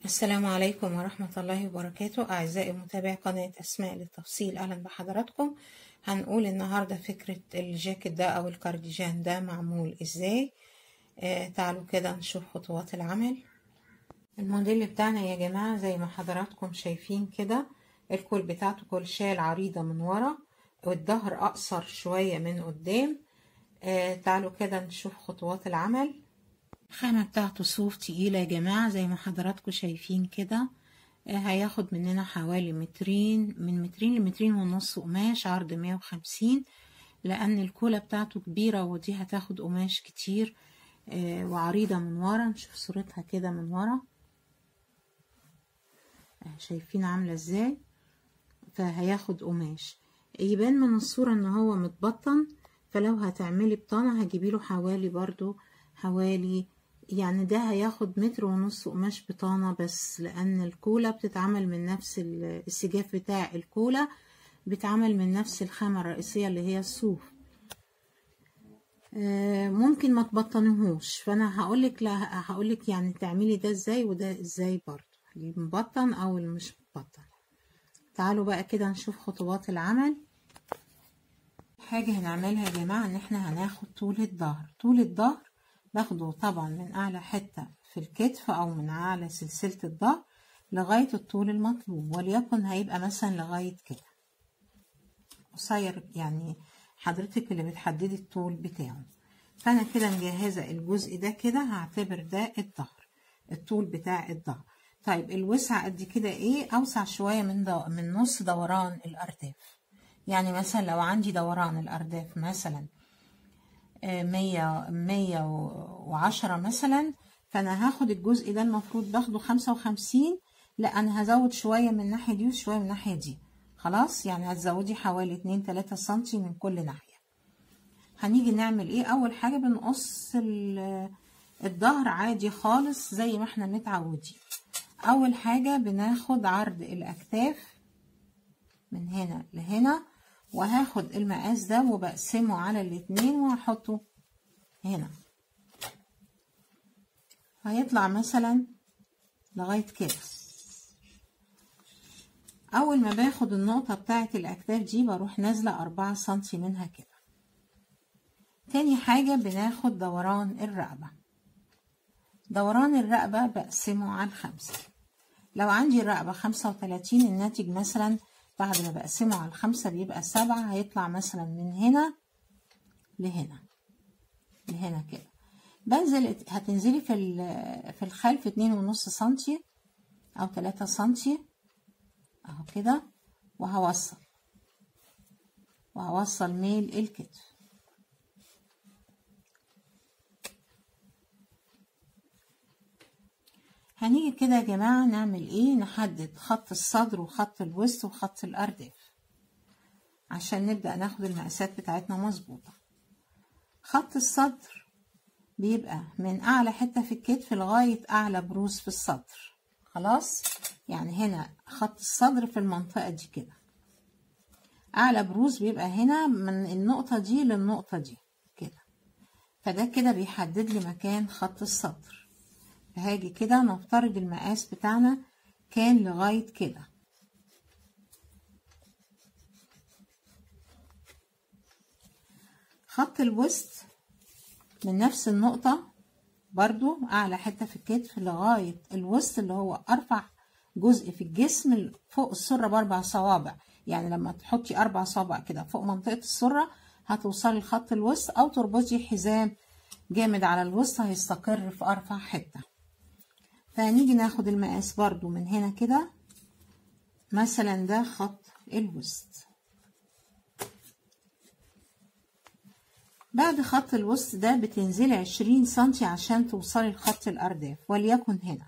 السلام عليكم ورحمة الله وبركاته أعزائي متابعي قناة أسماء للتفصيل أهلا بحضراتكم هنقول النهاردة فكرة الجاكيت ده أو الكارديجان ده معمول إزاي آه تعالوا كده نشوف خطوات العمل الموديل بتاعنا يا جماعة زي ما حضراتكم شايفين كده الكول بتاعته كل شال عريضة من ورا والظهر أقصر شوية من قدام آه تعالوا كده نشوف خطوات العمل الخامة بتاعته صوف تقيلة يا جماعة زي ما حضراتكم شايفين كده هياخد مننا حوالي مترين من مترين لمترين ونص قماش عرض مية وخمسين لأن الكولة بتاعته كبيرة ودي هتاخد قماش كتير وعريضة من ورا نشوف صورتها كده من ورا شايفين عاملة ازاي فهياخد قماش يبان من الصورة ان هو متبطن فلو هتعملي بطانة هجيبيله حوالي برضو حوالي يعني ده هياخد متر ونص قماش بطانة بس لأن الكولا بتتعمل من نفس السجاف بتاع الكولا بتعمل من نفس الخامة الرئيسية اللي هي الصوف ممكن ما تبطنهوش فأنا هقولك لا هقولك يعني تعملي ده ازاي وده ازاي برضو المبطن أو اللي مش مبطن تعالوا بقى كده نشوف خطوات العمل حاجة هنعملها يا جماعة ان احنا هناخد طول الظهر طول الظهر باخده طبعا من أعلى حتة في الكتف أو من أعلى سلسلة الظهر لغاية الطول المطلوب وليكن هيبقى مثلا لغاية كده قصير يعني حضرتك اللي بتحددي الطول بتاعه فأنا كده مجهزة الجزء ده كده هعتبر ده الظهر الطول بتاع الظهر طيب الوسع قد كده ايه أوسع شوية من دو من نص دوران الأرداف يعني مثلا لو عندي دوران الأرداف مثلا مية مية وعشرة مثلا فأنا هاخد الجزء ده المفروض باخده خمسة وخمسين لا أنا هزود شوية من الناحية دي وشوية من الناحية دي خلاص يعني هتزودي حوالي اتنين تلاتة سنتي من كل ناحية هنيجي نعمل ايه أول حاجة بنقص الظهر عادي خالص زي ما احنا متعودين أول حاجة بناخد عرض الأكتاف من هنا لهنا وهاخد المقاس ده وبقسمه على الاتنين وهحطه هنا هيطلع مثلا لغاية كده أول ما باخد النقطة بتاعة الأكتاف دي بروح نازلة أربعة سنتي منها كده تاني حاجة بناخد دوران الرقبة دوران الرقبة بقسمه على خمسة لو عندي الرقبة خمسة وتلاتين الناتج مثلا بعد ما بقسمه على الخمسة بيبقى سبعة هيطلع مثلا من هنا لهنا لهنا كده بنزل هتنزلي في في الخلف اتنين ونص سنتي او تلاتة سنتي اهو كده وهوصل وهوصل ميل الكتف هنيجي كده يا جماعة نعمل ايه نحدد خط الصدر وخط الوسط وخط الأرداف عشان نبدأ ناخد المقاسات بتاعتنا مظبوطة خط الصدر بيبقى من أعلى حتة في الكتف لغاية أعلى بروز في الصدر خلاص يعني هنا خط الصدر في المنطقة دي كده أعلى بروز بيبقى هنا من النقطة دي للنقطة دي كده فده كده بيحدد لي مكان خط الصدر هاجي كده نفترض المقاس بتاعنا كان لغاية كده خط الوسط من نفس النقطة برضو أعلى حتة في الكتف لغاية الوسط اللي هو أرفع جزء في الجسم فوق السرة بأربع صوابع يعني لما تحطي أربع صوابع كده فوق منطقة السرة هتوصلي لخط الوسط أو تربطي حزام جامد على الوسط هيستقر في أرفع حتة فهنيجي ناخد المقاس برضو من هنا كده مثلا ده خط الوسط بعد خط الوسط ده بتنزلي عشرين سنتي عشان توصلي لخط الأرداف وليكن هنا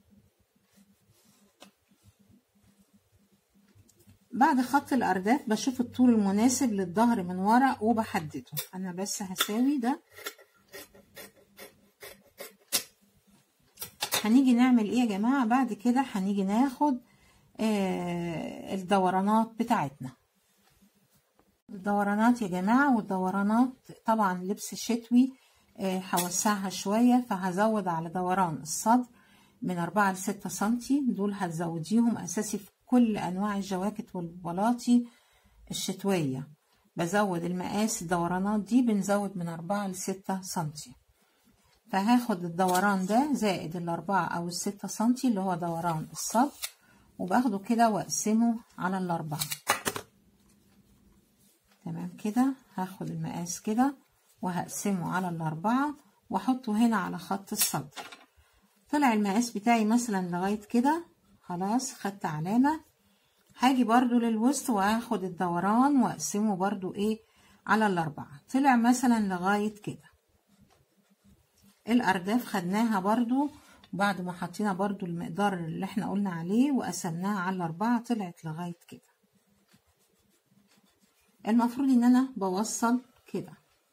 بعد خط الأرداف بشوف الطول المناسب للظهر من ورا وبحدده أنا بس هساوي ده هنيجي نعمل ايه يا جماعة بعد كده هنيجي ناخد آه الدورانات بتاعتنا الدورانات يا جماعة والدورانات طبعا لبس شتوي آه هوسعها شوية فهزود على دوران الصدر من أربعة لستة سنتي دول هتزوديهم أساسي في كل أنواع الجواكت والبلاطي الشتوية بزود المقاس الدورانات دي بنزود من أربعة لستة سنتي فهاخد الدوران ده زائد الأربعة أو الستة سنتي اللي هو دوران الصدر وباخده كده وأقسمه على الأربعة تمام كده هاخد المقاس كده وهقسمه على الأربعة وأحطه هنا على خط الصدر طلع المقاس بتاعي مثلا لغاية كده خلاص خدت علامة هاجي برضو للوسط وهاخد الدوران واقسمه برضو ايه على الاربعة طلع مثلا لغاية كده الارداف خدناها برضو بعد ما حطينا برضو المقدار اللي احنا قلنا عليه وقسمناها على الاربعة طلعت لغاية كده المفروض ان انا بوصل كده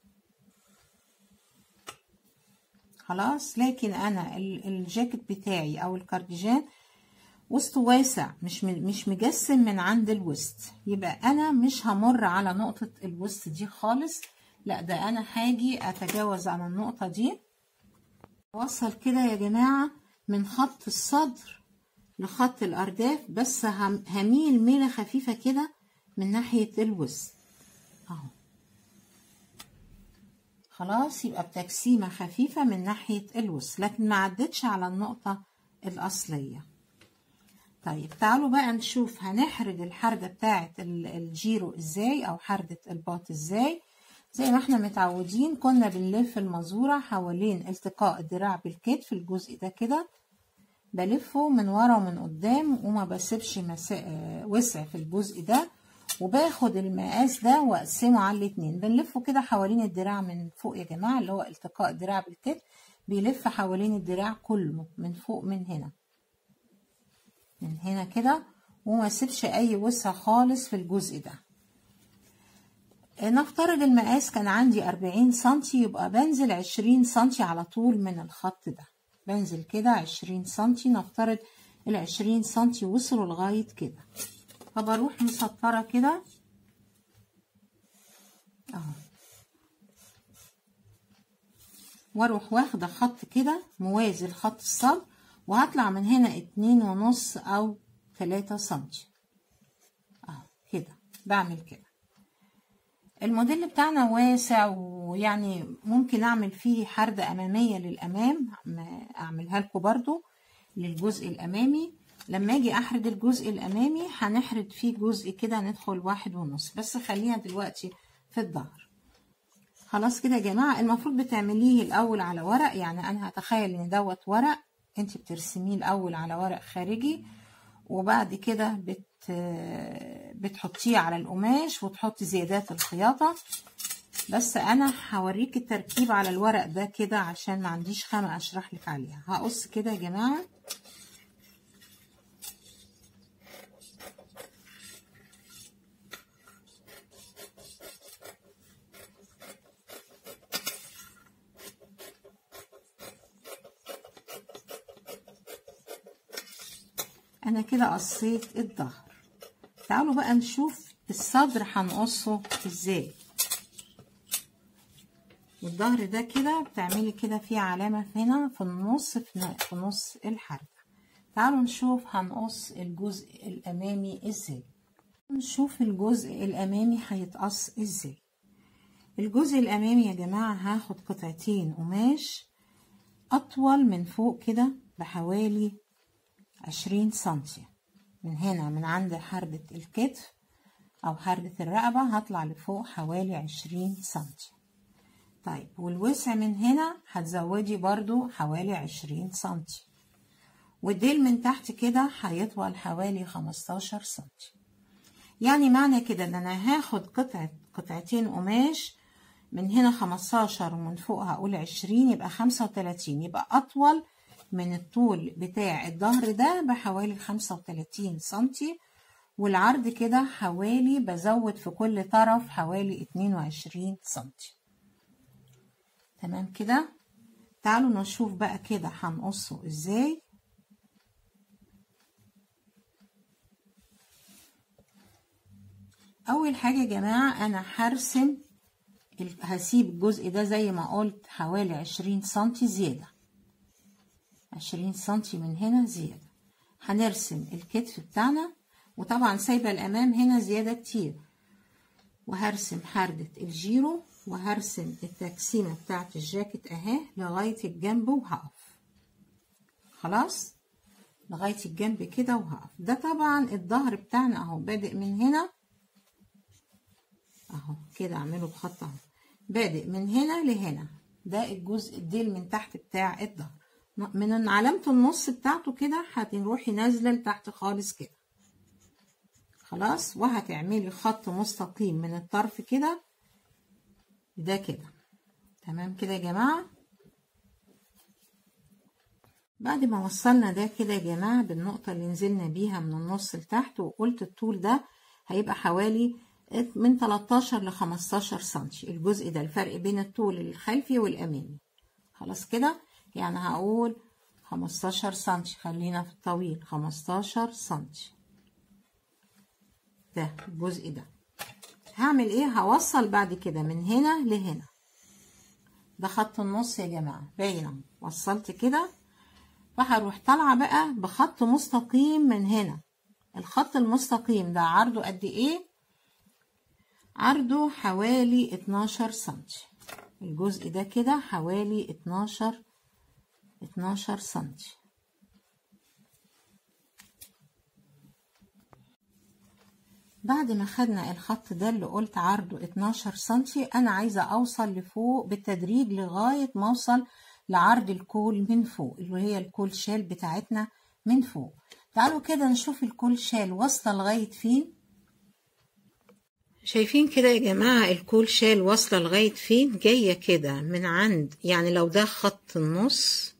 خلاص لكن انا الجاكيت بتاعي او الكارديجان وسطه واسع مش مش مجسم من عند الوسط يبقى انا مش همر على نقطة الوسط دي خالص لا ده انا هاجي اتجاوز عن النقطة دي اوصل كده يا جماعة من خط الصدر لخط الارداف بس هميل ميلة خفيفة كده من ناحية الوسط اهو خلاص يبقى بتجسيمة خفيفة من ناحية الوسط لكن ما عدتش على النقطة الأصلية طيب تعالوا بقى نشوف هنحرد الحردة بتاعة الجيرو ازاي او حردة الباط ازاي زي ما احنا متعودين كنا بنلف المزورة حوالين التقاء الدراع بالكتف الجزء ده كده بلفه من ورا ومن قدام وما بسيبش مسا... وسع في الجزء ده وباخد المقاس ده واقسمه على الاتنين بنلفه كده حوالين الدراع من فوق يا جماعة اللي هو التقاء الدراع بالكتف بيلف حوالين الدراع كله من فوق من هنا من هنا كده وما سيبش اي وسع خالص في الجزء ده نفترض المقاس كان عندي أربعين سنتي يبقى بنزل عشرين سنتي على طول من الخط ده بنزل كده عشرين سنتي نفترض العشرين سنتي وصلوا لغاية كده فبروح مسطرة كده اهو واروح واخدة خط كده موازي لخط الصدر وهطلع من هنا اتنين ونص او تلاتة سنتي اهو كده بعمل كده الموديل بتاعنا واسع ويعني ممكن اعمل فيه حردة امامية للامام اعملها لكم برضو للجزء الامامي لما اجي احرد الجزء الامامي هنحرد فيه جزء كده ندخل واحد ونص بس خلينا دلوقتي في الظهر خلاص كده يا جماعة المفروض بتعمليه الاول على ورق يعني انا هتخيل ان دوت ورق انت بترسميه الاول على ورق خارجي وبعد كده بت بتحطيه على القماش وتحطي زيادات الخياطة بس انا هوريك التركيب على الورق ده كده عشان ما عنديش خامة اشرح لك عليها هقص كده يا جماعة انا كده قصيت الظهر تعالوا بقى نشوف الصدر هنقصه ازاي والظهر ده كده بتعملي كده فيه علامة هنا في النص في نص الحركة تعالوا نشوف هنقص الجزء الأمامي ازاي نشوف الجزء الأمامي هيتقص ازاي الجزء الأمامي يا جماعة هاخد قطعتين قماش أطول من فوق كده بحوالي عشرين سنتي من هنا من عند حردة الكتف أو حردة الرقبة هطلع لفوق حوالي عشرين سنتي طيب والوسع من هنا هتزودي برضو حوالي عشرين سنتي والديل من تحت كده هيطول حوالي خمستاشر سنتي يعني معنى كده ان انا هاخد قطعة قطعتين قماش من هنا خمستاشر ومن فوق هقول عشرين يبقى خمسة وتلاتين يبقى أطول من الطول بتاع الظهر ده بحوالي خمسة وتلاتين سنتي والعرض كده حوالي بزود في كل طرف حوالي اتنين وعشرين سنتي تمام كده تعالوا نشوف بقى كده هنقصه ازاي اول حاجة يا جماعة انا هرسم هسيب الجزء ده زي ما قلت حوالي عشرين سنتي زيادة عشرين سنتي من هنا زيادة هنرسم الكتف بتاعنا وطبعا سايبة الأمام هنا زيادة كتير وهرسم حردة الجيرو وهرسم التقسيمة بتاعت الجاكيت اهي لغاية الجنب وهقف خلاص لغاية الجنب كده وهقف ده طبعا الظهر بتاعنا اهو بادئ من هنا اهو كده اعمله بخط اهو بادئ من هنا لهنا ده الجزء الديل من تحت بتاع الظهر من علامة النص بتاعته كده هتروحي نازلة لتحت خالص كده خلاص وهتعملي خط مستقيم من الطرف كده ده كده تمام كده يا جماعة بعد ما وصلنا ده كده يا جماعة بالنقطة اللي نزلنا بيها من النص لتحت وقلت الطول ده هيبقى حوالي من 13 ل 15 سنتي الجزء ده الفرق بين الطول الخلفي والأمامي خلاص كده يعني هقول 15 سنتي خلينا في الطويل 15 سنتي ده الجزء ده هعمل ايه هوصل بعد كده من هنا لهنا ده خط النص يا جماعة باينة وصلت كده فهروح طالعة بقى بخط مستقيم من هنا الخط المستقيم ده عرضه قد ايه عرضه حوالي 12 سنتي الجزء ده كده حوالي 12 12 سنتي بعد ما خدنا الخط ده اللي قلت عرضه 12 سنتي انا عايزة اوصل لفوق بالتدريج لغاية ما اوصل لعرض الكول من فوق اللي هي الكول شال بتاعتنا من فوق تعالوا كده نشوف الكول شال واصلة لغاية فين شايفين كده يا جماعة الكول شال واصلة لغاية فين جاية كده من عند يعني لو ده خط النص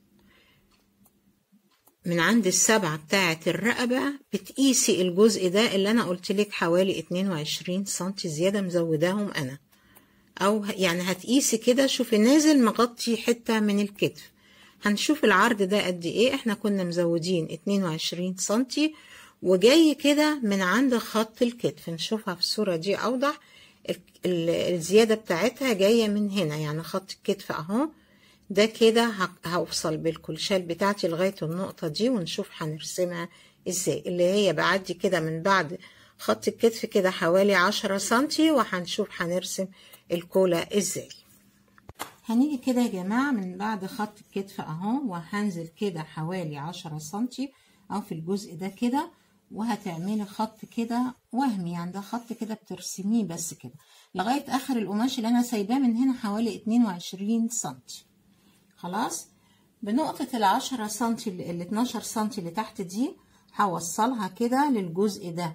من عند السبعة بتاعة الرقبة بتقيسي الجزء ده اللي أنا قلت لك حوالي 22 سنتي زيادة مزوداهم أنا أو يعني هتقيسي كده شوفي نازل مغطي حتة من الكتف هنشوف العرض ده قد إيه إحنا كنا مزودين 22 سنتي وجاي كده من عند خط الكتف نشوفها في الصورة دي أوضح الزيادة بتاعتها جاية من هنا يعني خط الكتف أهو ده كده هوصل بالكلشال بتاعتي لغاية النقطة دي ونشوف هنرسمها ازاي اللي هي بعدي كده من بعد خط الكتف كده حوالي عشرة سنتي وهنشوف هنرسم الكولا ازاي هنيجي كده يا جماعة من بعد خط الكتف اهو وهنزل كده حوالي عشرة سنتي او في الجزء ده كده وهتعملي خط كده وهمي يعني ده خط كده بترسميه بس كده لغاية اخر القماش اللي انا سايباه من هنا حوالي 22 سنتي خلاص بنقطة العشرة سنتي ال 12 سنتي اللي تحت دي هوصلها كده للجزء ده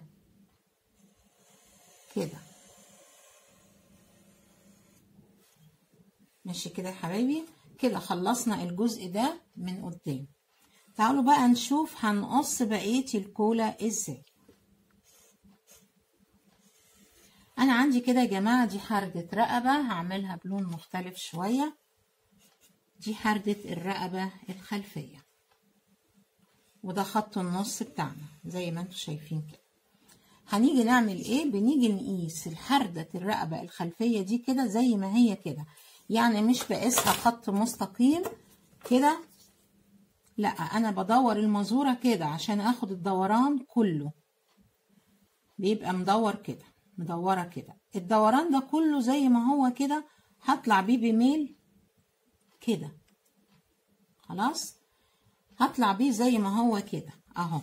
كده ماشي كده يا حبايبي كده خلصنا الجزء ده من قدام تعالوا بقى نشوف هنقص بقية الكولا ازاي انا عندي كده يا جماعة دي حردة رقبة هعملها بلون مختلف شوية دي حردة الرقبة الخلفية وده خط النص بتاعنا زي ما انتم شايفين كده هنيجي نعمل ايه بنيجي نقيس الحردة الرقبة الخلفية دي كده زي ما هي كده يعني مش بقيسها خط مستقيم كده لا انا بدور المزورة كده عشان اخد الدوران كله بيبقى مدور كده مدورة كده الدوران ده كله زي ما هو كده هطلع بيه بميل كده خلاص هطلع بيه زي ما هو كده اهو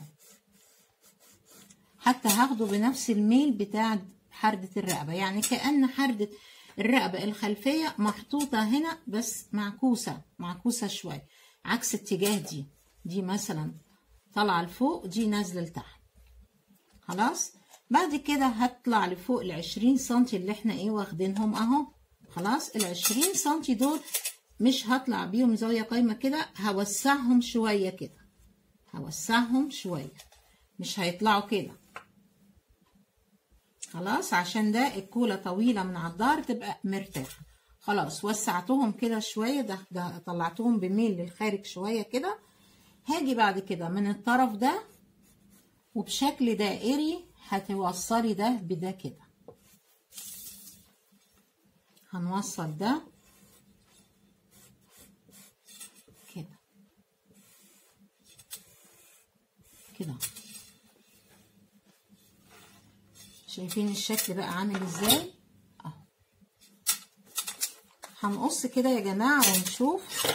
حتى هاخده بنفس الميل بتاع حردة الرقبة يعني كأن حردة الرقبة الخلفية محطوطة هنا بس معكوسة معكوسة شوية عكس اتجاه دي دي مثلا طالعة لفوق دي نازلة لتحت خلاص بعد كده هطلع لفوق العشرين سنتي اللي احنا ايه واخدينهم اهو خلاص العشرين سنتي دول مش هطلع بيهم زاوية قايمة كده هوسعهم شوية كده هوسعهم شوية مش هيطلعوا كده خلاص عشان ده الكولة طويلة من على الظهر تبقى مرتاحة خلاص وسعتهم كده شوية ده, ده طلعتهم بميل للخارج شوية كده هاجي بعد كده من الطرف ده وبشكل دائري هتوصلي ده بده كده هنوصل ده كده كده شايفين الشكل بقى عامل ازاي اهو هنقص كده يا جماعة ونشوف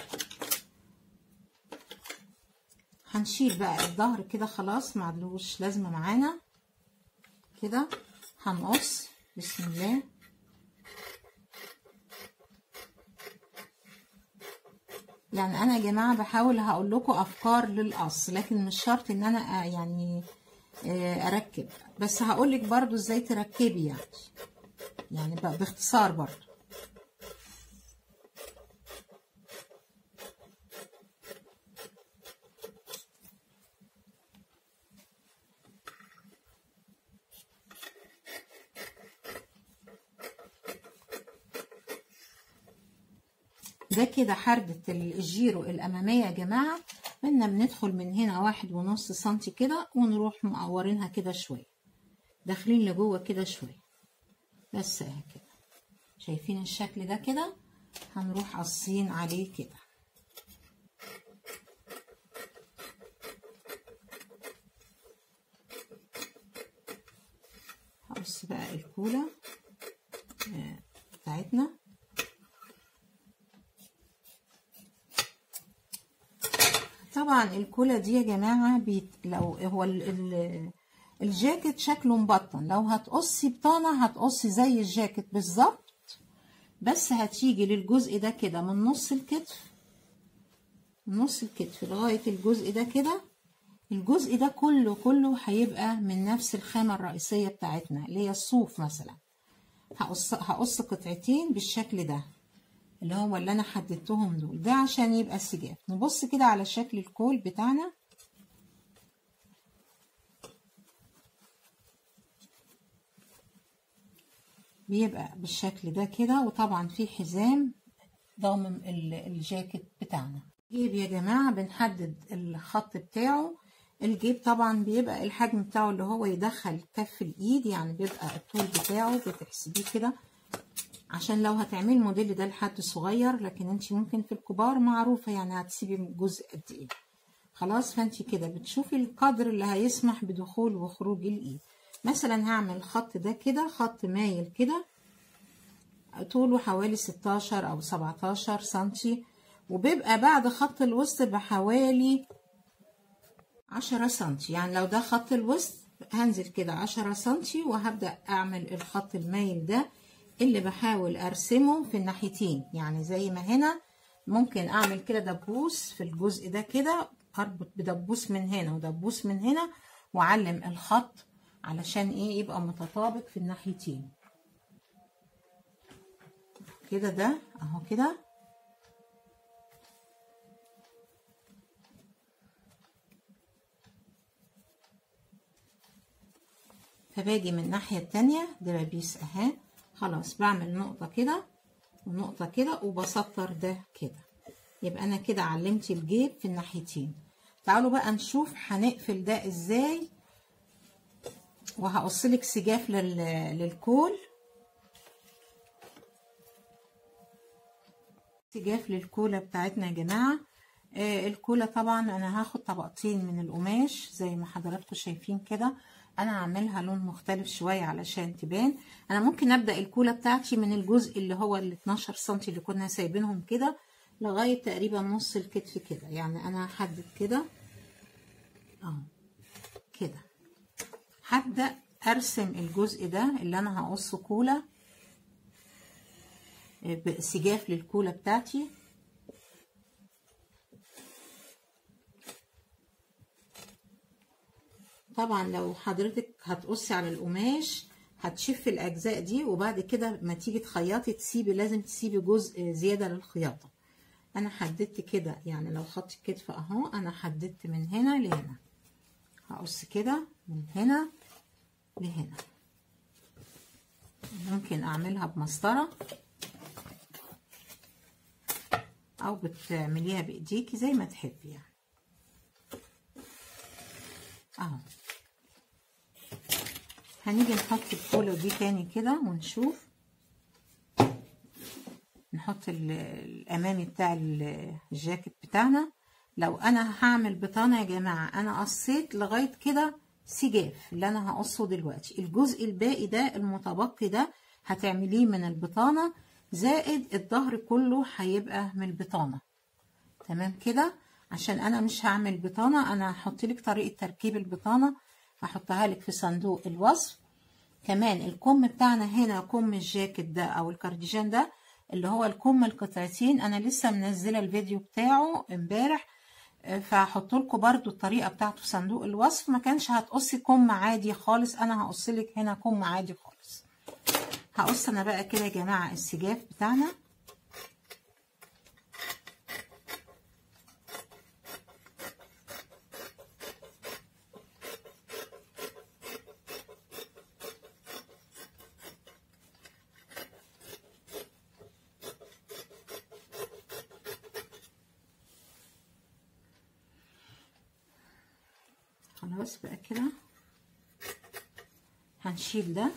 هنشيل بقى الظهر كده خلاص معدلوش لازمة معانا كده هنقص بسم الله يعني انا يا جماعه بحاول هقول لكم افكار للقص لكن مش شرط ان انا يعني اركب بس هقول لك برضو ازاي تركبي يعني يعني باختصار برضو ده كده حردة الجيرو الأمامية يا جماعة بدنا بندخل من هنا واحد ونص سنتي كده ونروح مقورينها كده شوية داخلين لجوه كده شوية بس اهي كده شايفين الشكل ده كده هنروح قصين عليه كده هقص بقى الكولة بتاعتنا طبعا الكولا دي يا جماعه بيت لو هو ال ال الجاكيت شكله مبطن لو هتقصي بطانه هتقصي زي الجاكيت بالظبط بس هتيجي للجزء ده كده من نص الكتف من نص الكتف لغايه الجزء ده كده الجزء ده كله كله هيبقى من نفس الخامه الرئيسيه بتاعتنا اللي هي الصوف مثلا هقص هقص قطعتين بالشكل ده اللي هو اللي انا حددتهم دول ده عشان يبقى سجاف نبص كده على شكل الكول بتاعنا بيبقى بالشكل ده كده وطبعا في حزام ضامن الجاكيت بتاعنا جيب يا جماعة بنحدد الخط بتاعه الجيب طبعا بيبقى الحجم بتاعه اللي هو يدخل كف الايد يعني بيبقى الطول بتاعه بتحسبيه كده عشان لو هتعملي الموديل ده لحد صغير لكن انت ممكن في الكبار معروفة يعني هتسيبي جزء قد ايه خلاص فانت كده بتشوفي القدر اللي هيسمح بدخول وخروج الايد مثلا هعمل الخط ده كده خط مايل كده طوله حوالي 16 او 17 سنتي وبيبقى بعد خط الوسط بحوالي 10 سنتي يعني لو ده خط الوسط هنزل كده 10 سنتي وهبدأ اعمل الخط المايل ده اللي بحاول ارسمه في الناحيتين يعني زي ما هنا ممكن اعمل كده دبوس في الجزء ده كده اربط بدبوس من هنا ودبوس من هنا واعلم الخط علشان ايه يبقى متطابق في الناحيتين كده ده اهو كده فباجي من الناحية التانية دبابيس اهي خلاص بعمل نقطة كده ونقطة كده وبسطر ده كده يبقى انا كده علمت الجيب في الناحيتين تعالوا بقى نشوف هنقفل ده ازاي وهقصلك سجاف لل... للكول سجاف للكولة بتاعتنا يا جماعة آه الكولة طبعا انا هاخد طبقتين من القماش زي ما حضراتكم شايفين كده انا هعملها لون مختلف شوية علشان تبان انا ممكن ابدأ الكولة بتاعتي من الجزء اللي هو ال 12 سنتي اللي كنا سايبينهم كده لغاية تقريبا نص الكتف كده يعني انا هحدد كده اهو كده هبدأ ارسم الجزء ده اللي انا هقصه كولة سجاف للكولة بتاعتي طبعا لو حضرتك هتقصي على القماش هتشف الاجزاء دي وبعد كده ما تيجي تخيطي تسيبي لازم تسيبي جزء زياده للخياطه انا حددت كده يعني لو خط الكتف اهو انا حددت من هنا لهنا هقص كده من هنا لهنا ممكن اعملها بمسطره او بتعمليها بايديكي زي ما تحبي يعني اهو هنيجي نحط الكولة دي تاني كده ونشوف نحط الامامي بتاع الجاكيت بتاعنا لو انا هعمل بطانه يا جماعه انا قصيت لغايه كده سجاف اللي انا هقصه دلوقتي الجزء الباقي ده المتبقي ده هتعمليه من البطانه زائد الظهر كله هيبقى من البطانه تمام كده عشان انا مش هعمل بطانه انا هحط لك طريقه تركيب البطانه هحطها لك في صندوق الوصف كمان الكم بتاعنا هنا كم الجاكيت ده او الكارديجان ده اللي هو الكم القطعتين انا لسه منزله الفيديو بتاعه امبارح فهحط لكم برده الطريقه بتاعته في صندوق الوصف ما كانش هتقصي كم عادي خالص انا هقص لك هنا كم عادي خالص هقص انا بقى كده يا جماعه السجاف بتاعنا خلاص بقى كده هنشيل ده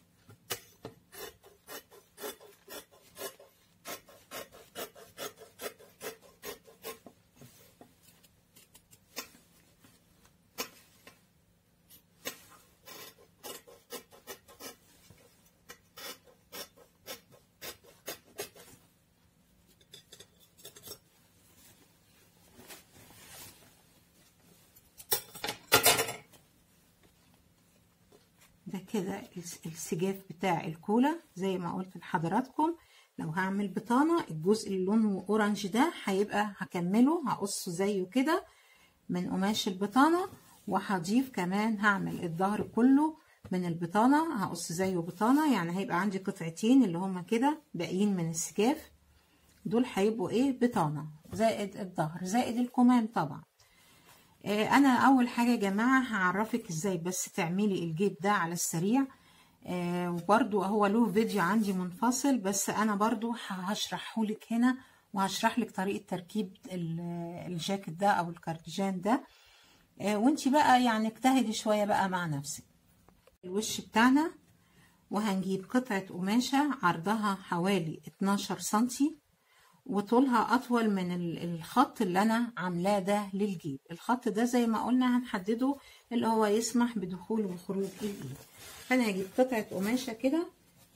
ده كده السجاف بتاع الكولا زي ما قلت لحضراتكم لو هعمل بطانة الجزء اللي لونه اورنج ده هيبقى هكمله هقصه زيه كده من قماش البطانة وهضيف كمان هعمل الظهر كله من البطانة هقص زيه بطانة يعني هيبقى عندي قطعتين اللي هما كده باقيين من السجاف دول هيبقوا ايه بطانة زائد الظهر زائد الكمام طبعا انا اول حاجه يا جماعه هعرفك ازاي بس تعملي الجيب ده على السريع وبرده هو له فيديو عندي منفصل بس انا برده هشرحه لك هنا وهشرح لك طريقه تركيب الجاكيت ده او الكارديجان ده وانتي بقى يعني اجتهدي شويه بقى مع نفسك الوش بتاعنا وهنجيب قطعه قماشه عرضها حوالي 12 سنتي وطولها اطول من الخط اللي انا عاملاه ده للجيب الخط ده زي ما قلنا هنحدده اللي هو يسمح بدخول وخروج الايد فانا هجيب قطعه قماشه كده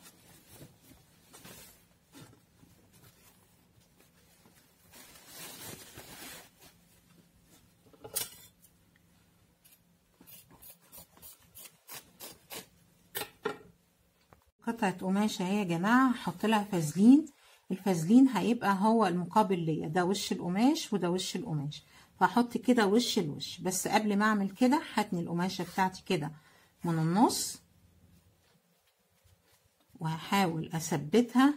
قطعه قماشه اهي يا جماعه هحط لها فازلين الفازلين هيبقى هو المقابل ليا ده وش القماش وده وش القماش فهحط كده وش الوش بس قبل ما اعمل كده هتني القماشه بتاعتي كده من النص وهحاول اثبتها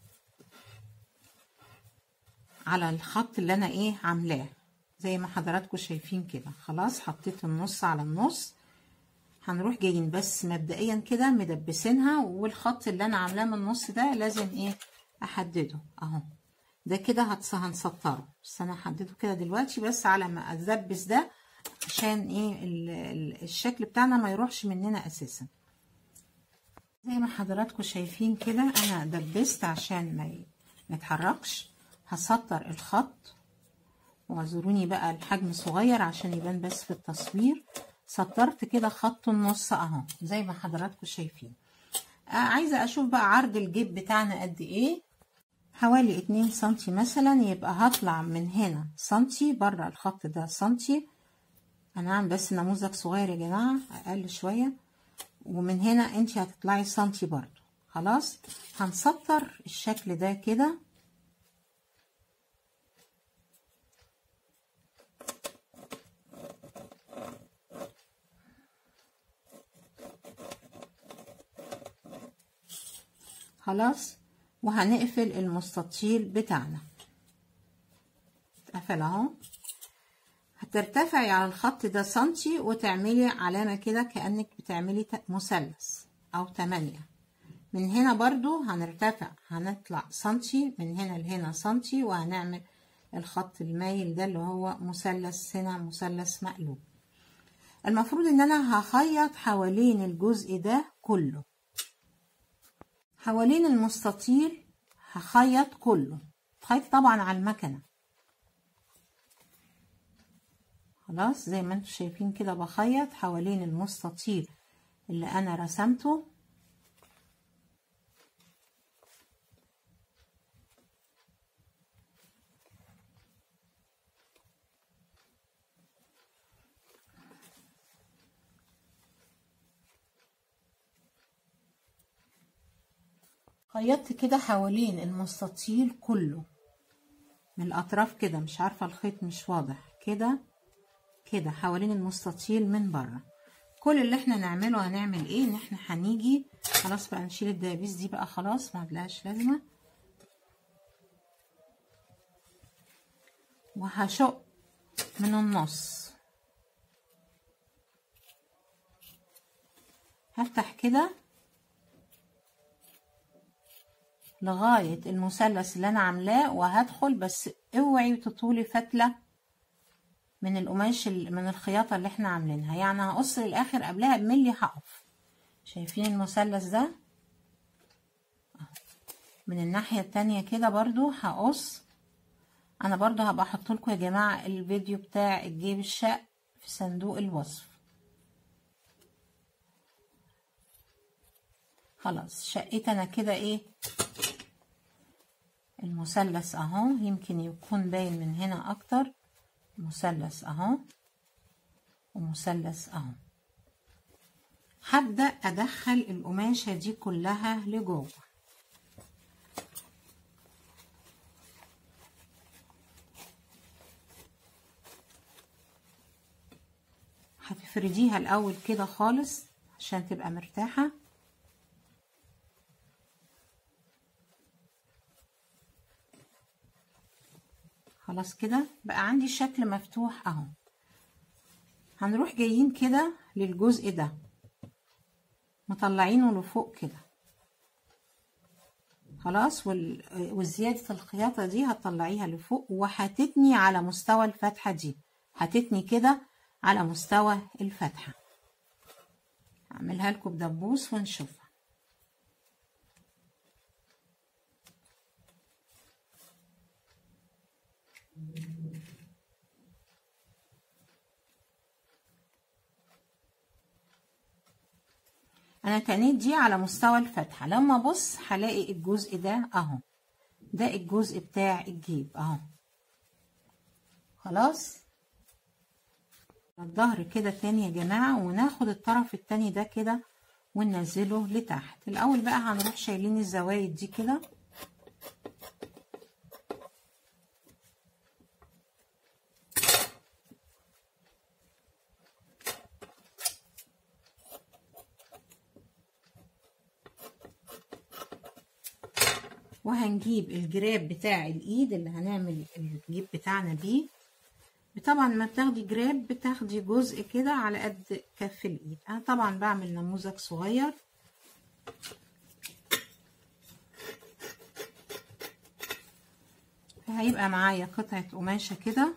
على الخط اللي انا ايه عاملاه زي ما حضراتكم شايفين كده خلاص حطيت النص على النص هنروح جايين بس مبدئيا كده مدبسينها والخط اللي انا عاملاه من النص ده لازم ايه احدده اهو ده كده هنسطره بس انا هحدده كده دلوقتي بس على ما ادبس ده عشان ايه الشكل بتاعنا ما يروحش مننا اساسا زي ما حضراتكم شايفين كده انا دبست عشان ما ما يتحركش هسطر الخط واعذروني بقى الحجم صغير عشان يبان بس في التصوير سطرت كده خط النص اهو زي ما حضراتكم شايفين آه عايزه اشوف بقى عرض الجيب بتاعنا قد ايه حوالي اتنين سنتي مثلا يبقى هطلع من هنا سنتي بره الخط ده سنتي انا عامل بس نموذج صغير يا جماعه اقل شويه ومن هنا انت هتطلعي سنتي برضو خلاص هنسطر الشكل ده كده خلاص وهنقفل المستطيل بتاعنا اتقفل اهو هترتفعي على الخط ده سنتي وتعملي علامة كده كأنك بتعملي مثلث أو تمانية من هنا برضو هنرتفع هنطلع سنتي من هنا لهنا سنتي وهنعمل الخط المايل ده اللي هو مثلث هنا مثلث مقلوب المفروض ان انا هخيط حوالين الجزء ده كله حوالين المستطيل هخيط كله خيط طبعا على المكنه خلاص زي ما انتم شايفين كده بخيط حوالين المستطيل اللي انا رسمته خيطت كده حوالين المستطيل كله من الاطراف كده مش عارفه الخيط مش واضح كده كده حوالين المستطيل من بره كل اللي احنا نعمله هنعمل ايه ان احنا هنيجي خلاص بقى نشيل الدبابيس دي بقى خلاص ما عدلهاش لازمه وهشق من النص هفتح كده لغاية المثلث اللي أنا عاملاه وهدخل بس اوعي تطولي فتلة من القماش من الخياطة اللي احنا عاملينها يعني هقص للآخر قبلها بملي هقف شايفين المثلث ده من الناحية التانية كده برضو هقص أنا برضو هبقى أحط لكم يا جماعة الفيديو بتاع الجيب الشق في صندوق الوصف خلاص شقيت أنا كده إيه المثلث اهو يمكن يكون باين من هنا اكتر مثلث اهو ومثلث اهو هبدأ ادخل القماشة دي كلها لجوه هتفرديها الاول كده خالص عشان تبقى مرتاحه خلاص كده بقى عندي الشكل مفتوح اهو هنروح جايين كده للجزء ده مطلعينه لفوق كده خلاص وال... والزيادة الخياطة دي هتطلعيها لفوق وهتتني على مستوى الفتحة دي هتتني كده على مستوى الفتحة هعملها لكم بدبوس ونشوفها انا تنيت دي على مستوى الفتحة لما ابص هلاقي الجزء ده اهو ده الجزء بتاع الجيب اهو خلاص الظهر كده تاني يا جماعة وناخد الطرف التاني ده كده وننزله لتحت الاول بقى هنروح شايلين الزوايد دي كده وهنجيب الجراب بتاع الايد اللي هنعمل الجيب بتاعنا بيه طبعا ما بتاخدي جراب بتاخدي جزء كده على قد كف الايد انا طبعا بعمل نموذج صغير هيبقى معايا قطعة قماشة كده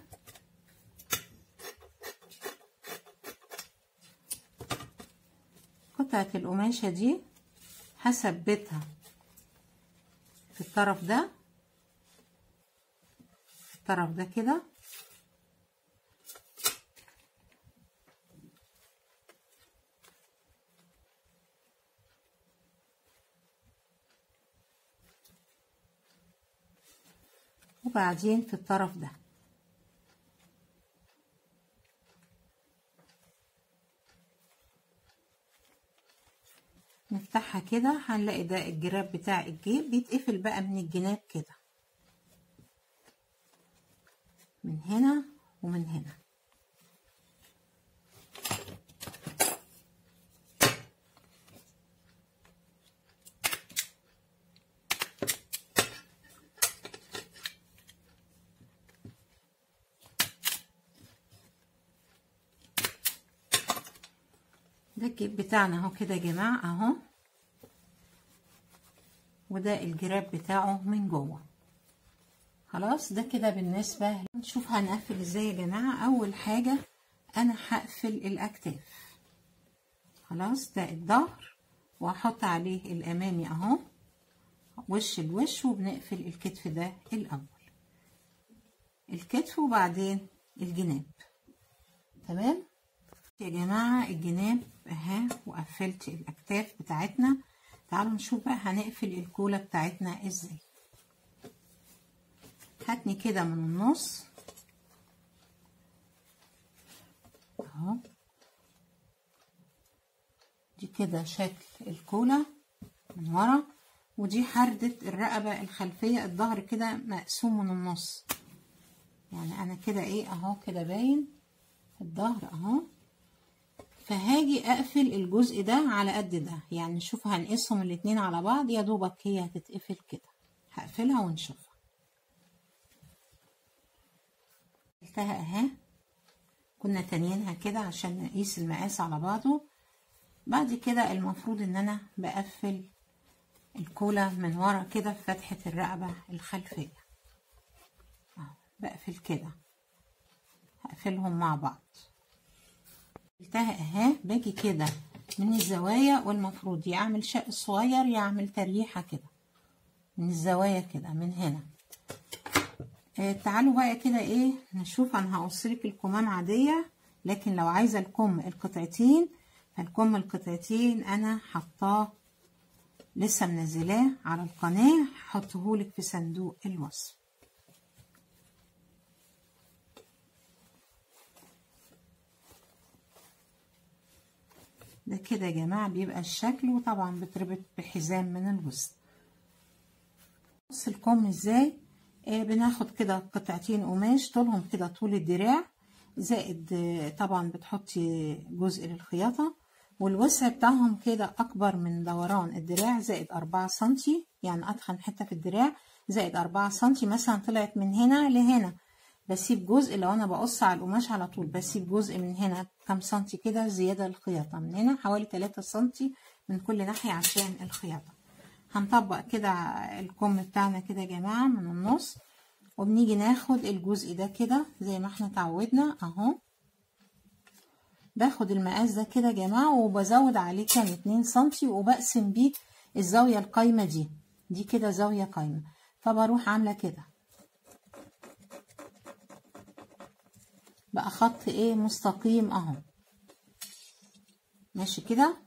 قطعة القماشة دي هثبتها في الطرف ده في الطرف ده كده وبعدين في الطرف ده نفتحها كده هنلاقي ده الجراب بتاع الجيب بيتقفل بقى من الجناب كده من هنا ومن هنا ده الجيب بتاعنا اهو كده يا جماعه اهو وده الجراب بتاعه من جوه خلاص ده كده بالنسبه نشوف هنقفل ازاي يا جماعه اول حاجه انا هقفل الاكتاف خلاص ده الظهر وهحط عليه الامامي اهو وش الوش وبنقفل الكتف ده الاول الكتف وبعدين الجناب تمام يا جماعة الجناب اهي وقفلت الاكتاف بتاعتنا تعالوا نشوف بقى هنقفل الكولة بتاعتنا ازاي هاتني كده من النص اهو دي كده شكل الكولة من ورا ودي حردة الرقبة الخلفية الظهر كده مقسوم من النص يعني انا كده ايه اهو كده باين الظهر اهو فهاجي اقفل الجزء ده على قد ده يعني نشوف هنقسم الاتنين على بعض يا دوبك هي هتتقفل كده هقفلها ونشوفها قفلتها اهي كنا تانيينها كده عشان نقيس المقاس على بعضه بعد كده المفروض ان انا بقفل الكولا من ورا كده في فتحة الرقبة الخلفية بقفل كده هقفلهم مع بعض قفلتها اهي باجي كده من الزوايا والمفروض يا اعمل شق صغير يا اعمل تريحة كده من الزوايا كده من هنا آه تعالوا بقى كده ايه نشوف انا هقصلك الكمام عادية لكن لو عايزة الكم القطعتين فالكم القطعتين انا حطاه لسه منزلاه على القناة هحطهولك في صندوق الوصف ده كده يا جماعة بيبقى الشكل وطبعا بتربط بحزام من الوسط بص الكم ازاي آه بناخد كده قطعتين قماش طولهم كده طول الدراع زائد آه طبعا بتحطي جزء للخياطة والوسع بتاعهم كده أكبر من دوران الدراع زائد أربعة سنتي يعني أتخن حتة في الدراع زائد أربعة سنتي مثلا طلعت من هنا لهنا بسيب جزء لو أنا بقص على القماش على طول بسيب جزء من هنا كام سنتي كده زيادة للخياطة من هنا حوالي تلاتة سنتي من كل ناحية عشان الخياطة هنطبق كده الكم بتاعنا كده يا جماعة من النص وبنيجي ناخد الجزء ده كده زي ما احنا اتعودنا اهو باخد المقاس ده كده يا جماعة وبزود عليه كام اتنين سنتي وبقسم بيه الزاوية القايمة دي دي كده زاوية قايمة فبروح عاملة كده بقى خط ايه مستقيم اهو ماشي كده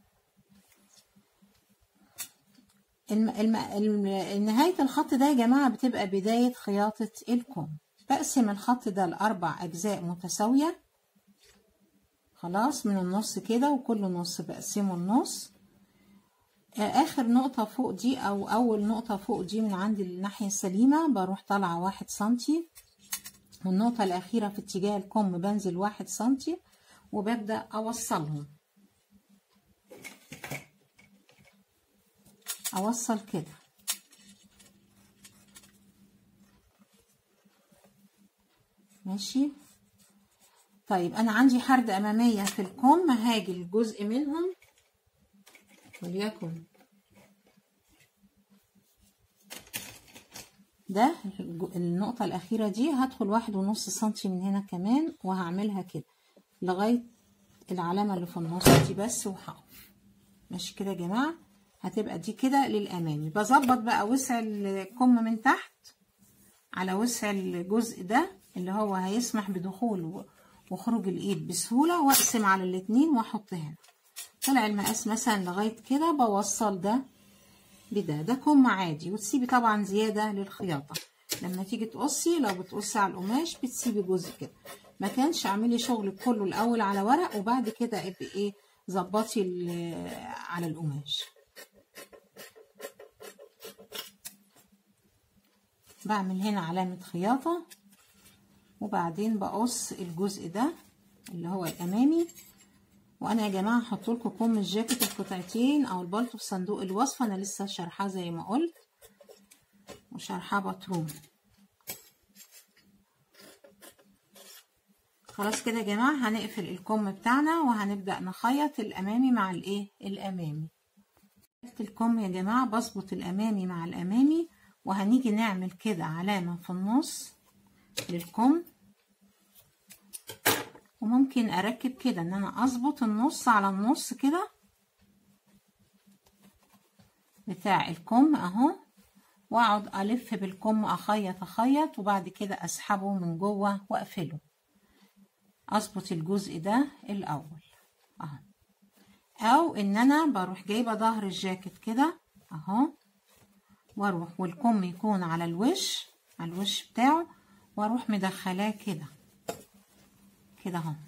الم... الم... الم... نهاية الخط ده يا جماعة بتبقى بداية خياطة الكم بقسم الخط ده لأربع أجزاء متساوية خلاص من النص كده وكل نص بقسمه النص آخر نقطة فوق دي أو أول نقطة فوق دي من عند الناحية السليمة بروح طالعة واحد سنتي والنقطة الأخيرة في اتجاه الكم بنزل واحد سنتي وببدأ أوصلهم أوصل كده ماشي طيب أنا عندي حردة أمامية في الكم هاجي الجزء منهم وليكن ده النقطة الأخيرة دي هدخل واحد ونص سنتي من هنا كمان وهعملها كده لغاية العلامة اللي في النص دي بس وهقف ماشي كده يا جماعة هتبقى دي كده للأمامي بظبط بقى وسع الكم من تحت على وسع الجزء ده اللي هو هيسمح بدخول وخروج الإيد بسهولة وأقسم على الاتنين وأحط هنا طلع المقاس مثلا لغاية كده بوصل ده بده ده كم عادي وتسيبي طبعا زيادة للخياطة لما تيجي تقصي لو بتقصي على القماش بتسيبي جزء كده ما كانش اعملي شغلك كله الاول على ورق وبعد كده ابقي ايه ظبطي على القماش بعمل هنا علامة خياطة وبعدين بقص الجزء ده اللي هو الامامي وانا يا جماعه هحط لكم كم الجاكيت القطعتين او البلطو في صندوق الوصف انا لسه شارحاه زي ما قلت وشارحاه بطروم خلاص كده يا جماعه هنقفل الكم بتاعنا وهنبدا نخيط الامامي مع الايه الامامي الكم يا جماعه بظبط الامامي مع الامامي وهنيجي نعمل كده علامه في النص للكم وممكن اركب كده ان انا اظبط النص على النص كده بتاع الكم اهو واقعد الف بالكم اخيط اخيط وبعد كده اسحبه من جوه واقفله اظبط الجزء ده الاول اهو او ان انا بروح جايبه ظهر الجاكيت كده اهو واروح والكم يكون على الوش على الوش بتاعه واروح مدخلاه كده كده اهو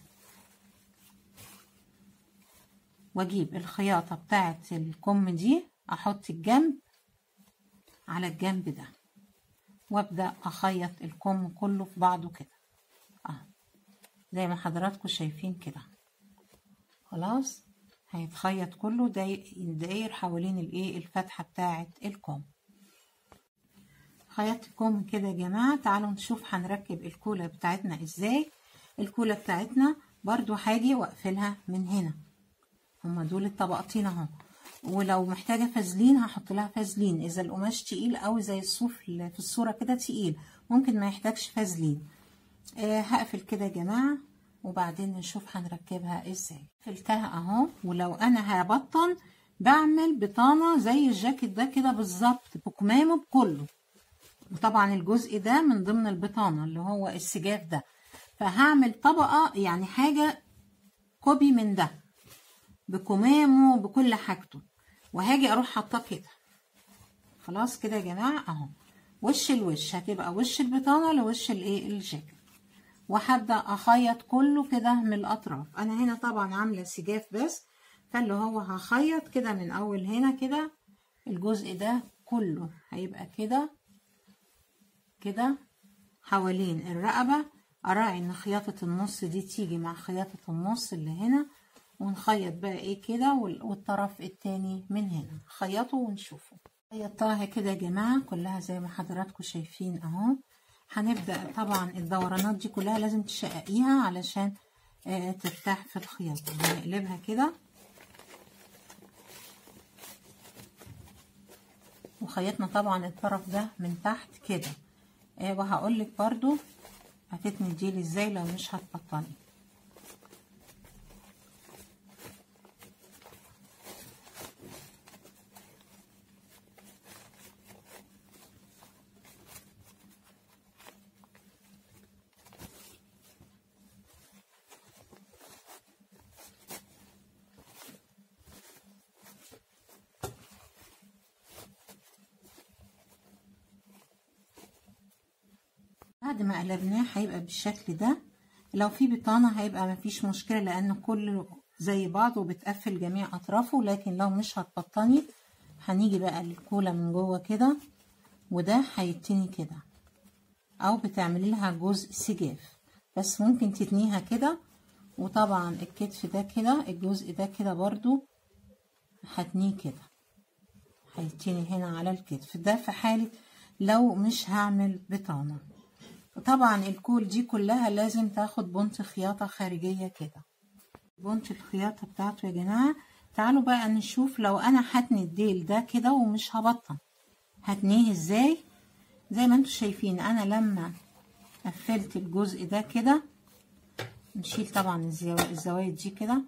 واجيب الخياطه بتاعه الكم دي احط الجنب على الجنب ده وابدا اخيط الكم كله في بعضه كده اهو زي ما حضراتكم شايفين كده خلاص هيتخيط كله داير حوالين الايه الفتحه بتاعه الكم خيطت الكم كده يا جماعه تعالوا نشوف هنركب الكوله بتاعتنا ازاي الكوله بتاعتنا برضو هاجي واقفلها من هنا هما دول الطبقتين اهو ولو محتاجه فازلين هحط لها فازلين اذا القماش تقيل قوي زي الصوف في الصوره كده تقيل ممكن ما يحتاجش فازلين آه هقفل كده يا جماعه وبعدين نشوف هنركبها ازاي قفلتها اهو ولو انا هبطن بعمل بطانه زي الجاكيت ده كده بالظبط بكمامه بكله وطبعا الجزء ده من ضمن البطانه اللي هو السجاف ده فهعمل طبقه يعني حاجه كوبي من ده بكمامه بكل حاجته وهاجي اروح حاطاه كده خلاص كده يا جماعه اهو وش الوش هتبقى وش البطانه لوش الايه الجاكيت وهبدا اخيط كله كده من الاطراف انا هنا طبعا عامله سجاف بس فاللي هو هخيط كده من اول هنا كده الجزء ده كله هيبقى كده كده حوالين الرقبه اراعي ان خياطه النص دي تيجي مع خياطه النص اللي هنا ونخيط بقى ايه كده والطرف التاني من هنا خيطه ونشوفه خيطتها كده يا جماعه كلها زي ما حضراتكم شايفين اهو هنبدا طبعا الدورانات دي كلها لازم تشققيها علشان آه ترتاح في الخياطه هنقلبها كده وخيطنا طبعا الطرف ده من تحت كده آه وهقولك برضو هتتني ديل ازاي لو مش هتبطني بعد ما قلبناه هيبقى بالشكل ده لو في بطانة هيبقى مفيش مشكلة لأن كله زي بعض وبتقفل جميع أطرافه لكن لو مش هتبطني هنيجي بقى الكولة من جوه كده وده هيتني كده أو بتعملي لها جزء سجاف بس ممكن تتنيها كده وطبعا الكتف ده كده الجزء ده كده برضو هتنيه كده هيتني هنا على الكتف ده في حالة لو مش هعمل بطانة طبعا الكول دي كلها لازم تاخد بنت خياطة خارجية كده بنت الخياطة بتاعته يا جماعة تعالوا بقى نشوف لو انا هتني الديل ده كده ومش هبطن هتنيه ازاي زي ما انتوا شايفين انا لما قفلت الجزء ده كده نشيل طبعا الزوايد دي كده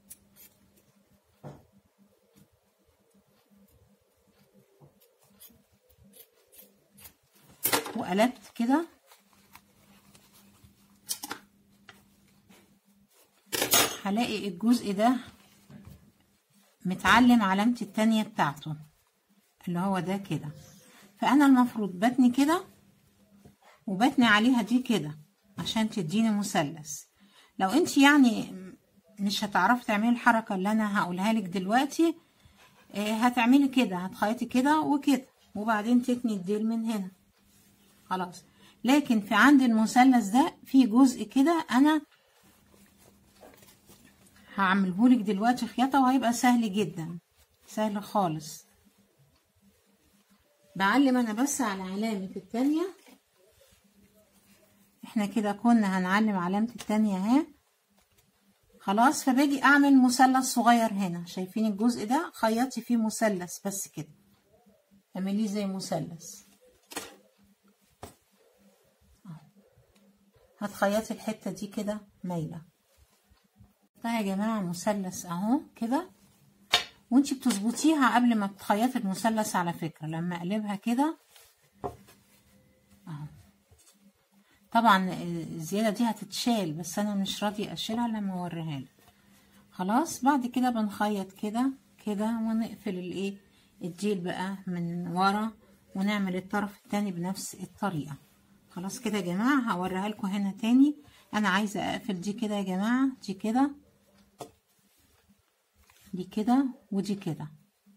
وقلبت كده هلاقي الجزء ده متعلم علامتي التانية بتاعته اللي هو ده كده فأنا المفروض بتني كده وبتني عليها دي كده عشان تديني مثلث لو انت يعني مش هتعرفي تعملي الحركة اللي انا هقولها لك دلوقتي هتعملي كده هتخيطي كده وكده وبعدين تتني الديل من هنا خلاص لكن في عند المثلث ده في جزء كده انا هعملهولك دلوقتي خياطة وهيبقى سهل جدا سهل خالص بعلم انا بس على علامة التانية احنا كده كنا هنعلم علامة التانية اهي خلاص فباجي اعمل مثلث صغير هنا شايفين الجزء ده خيطي فيه مثلث بس كده اعمليه زي مثلث هتخيطي الحتة دي كده مايلة ده يا جماعة مثلث اهو كده وانتي بتظبطيها قبل ما تخيطي المثلث على فكرة لما اقلبها كده اهو طبعا الزيادة دي هتتشال بس انا مش راضية اشيلها لما اوريها لك خلاص بعد كده بنخيط كده كده ونقفل الايه الديل بقى من ورا ونعمل الطرف التاني بنفس الطريقة خلاص كده يا جماعة هوريها لكم هنا تاني انا عايزة اقفل دي كده يا جماعة دي كده دي كده ودي كده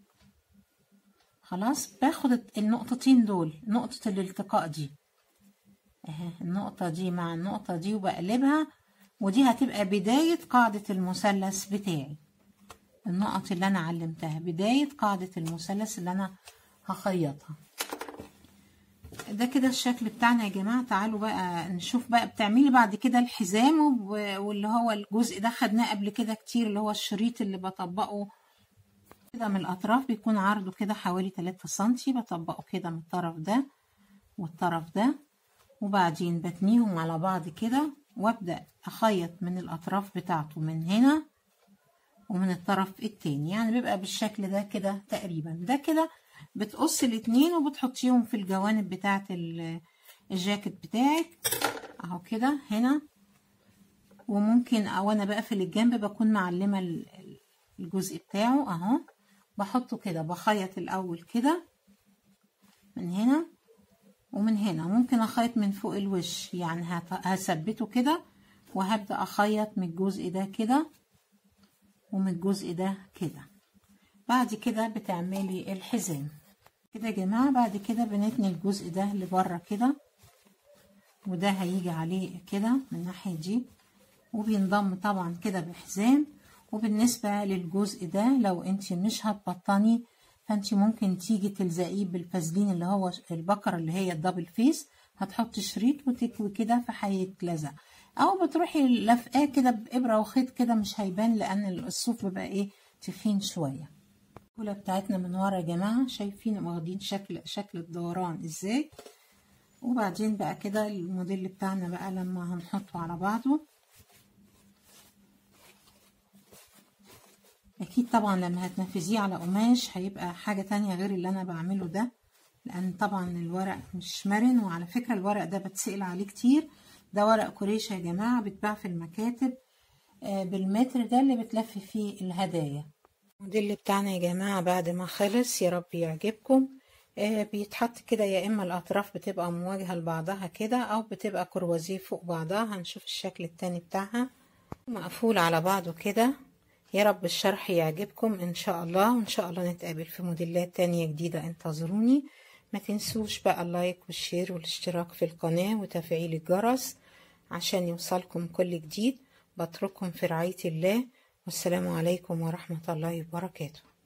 خلاص باخد النقطتين دول نقطة الالتقاء دي اهي النقطة دي مع النقطة دي وبقلبها ودي هتبقى بداية قاعدة المثلث بتاعي النقط اللي انا علمتها بداية قاعدة المثلث اللي انا هخيطها ده كده الشكل بتاعنا يا جماعة تعالوا بقى نشوف بقى بتعملي بعد كده الحزام واللي هو الجزء ده خدناه قبل كده كتير اللي هو الشريط اللي بطبقه كده من الأطراف بيكون عرضه كده حوالي 3 سنتي بطبقه كده من الطرف ده والطرف ده وبعدين بتنيهم على بعض كده وابدأ أخيط من الأطراف بتاعته من هنا ومن الطرف التاني يعني بيبقى بالشكل ده كده تقريبا ده كده بتقص الاتنين وبتحطيهم في الجوانب بتاعة الجاكيت بتاعك اهو كده هنا وممكن او انا بقفل الجنب بكون معلمة الجزء بتاعه اهو بحطه كده بخيط الاول كده من هنا ومن هنا ممكن اخيط من فوق الوش يعني هثبته كده وهبدأ اخيط من الجزء ده كده ومن الجزء ده كده بعد كده بتعملي الحزام كده يا جماعة بعد كده بنتني الجزء ده لبره كده وده هيجي عليه كده من الناحية دي وبينضم طبعا كده بحزام وبالنسبة للجزء ده لو انت مش هتبطني فانت ممكن تيجي تلزقيه بالفازلين اللي هو البكرة اللي هي الدبل فيس هتحطي شريط وتكوي كده فهيتلزق او بتروحي لفقاه كده بإبرة وخيط كده مش هيبان لان الصوف بيبقى ايه تخين شوية الكولا بتاعتنا من ورا يا جماعة شايفين واخدين شكل شكل الدوران ازاي وبعدين بقى كده الموديل بتاعنا بقى لما هنحطه على بعضه اكيد طبعا لما هتنفذيه على قماش هيبقى حاجة تانية غير اللي انا بعمله ده لان طبعا الورق مش مرن وعلى فكرة الورق ده بتسأل عليه كتير ده ورق كوريشة يا جماعة بيتباع في المكاتب بالمتر ده اللي بتلفي فيه الهدايا الموديل بتاعنا يا جماعة بعد ما خلص يا رب يعجبكم آه بيتحط كده يا اما الاطراف بتبقى مواجهة لبعضها كده او بتبقى كروازيه فوق بعضها هنشوف الشكل التاني بتاعها مقفول على بعضه كده يا رب الشرح يعجبكم ان شاء الله وان شاء الله نتقابل في موديلات تانية جديدة انتظروني ما تنسوش بقى اللايك والشير والاشتراك في القناة وتفعيل الجرس عشان يوصلكم كل جديد بترككم في رعاية الله والسلام عليكم ورحمة الله وبركاته